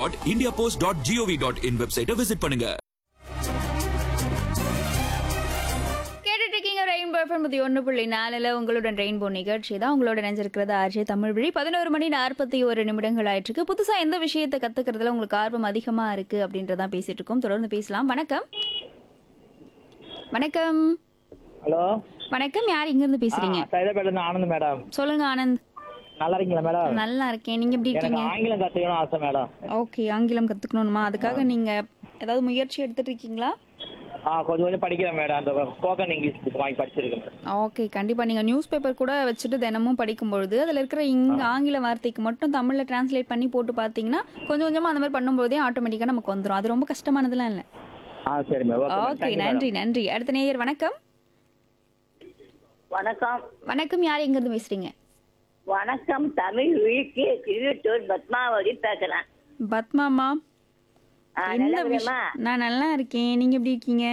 Dot India post dot gov dot in வெப்சைட்டை visit பண்ணுங்க கேட்டுட்டு இருக்கீங்க ரெயின்போ எஃப்எம் முப்பத்தி ஒன்று புள்ளி நாலில் உங்களுடன் ரெயின்போ நிகழ்ச்சி தான் உங்களோட நினைஞ்சிருக்கிறது ஆர்ஜே தமிழ் வழி பதினோரு மணி நாற்பத்தி ஒரு நிமிடங்கள் ஆயிட்டிருக்கு புதுசாக எந்த விஷயத்தை கற்றுக்கிறதுல உங்களுக்கு ஆர்வம் அதிகமாக இருக்குது அப்படின்றதான் பேசிட்டு இருக்கோம் தொடர்ந்து பேசலாம் வணக்கம் வணக்கம் ஹலோ வணக்கம் யார் இங்கிருந்து பேசுறீங்க சைதாப்பேட்டில் ஆனந்த் மேடம் சொல்லுங்க ஆனந்த் நல்லா இருக்கீங்களா மேடம் நல்லா இருக்கேன் நீங்க எப்படி எனக்கு இருக்கீங்க ஆங்கிலம் கற்றுக்கணும் ஆசை மேடம் ஓகே ஆங்கிலம் கத்துக்கணுமா அதுக்காக நீங்க ஏதாவது முயற்சி எடுத்துட்டு இருக்கீங்களா ஆ கொஞ்சம் கொஞ்சம் படிக்கிறேன் மேடம் அந்த ஸ்போக்கன் இங்கிலீஷ் புக் வாங்கி படிச்சிருக்கேன் மேடம் ஓகே கண்டிப்பா நீங்க நியூஸ் பேப்பர் கூட வச்சுட்டு தினமும் படிக்கும் பொழுது அதுல இருக்கிற இங்க ஆங்கில வார்த்தைக்கு மட்டும் தமிழ்ல டிரான்ஸ்லேட் பண்ணி போட்டு பாத்தீங்கன்னா கொஞ்சம் கொஞ்சமா அந்த மாதிரி பண்ணும்போதே ஆட்டோமேட்டிக்கா நமக்கு வந்துரும் அது ரொம்ப கஷ்டமானதுலாம் இல்ல ஆ சரி மேடம் ஓகே நன்றி நன்றி அடுத்த நேயர் வணக்கம் வணக்கம் வணக்கம் யார் எங்க இருந்து பேசுறீங்க வணக்கம் தமிழ் வீட்டு திருவட்டூர் பத்மாவதி பேசுறேன் பத்மாமா ஆ, எந்த நல்லா விஷயம் இருக்கேம்மா? நான் நல்லா இருக்கேன் நீங்க எப்படி இருக்கீங்க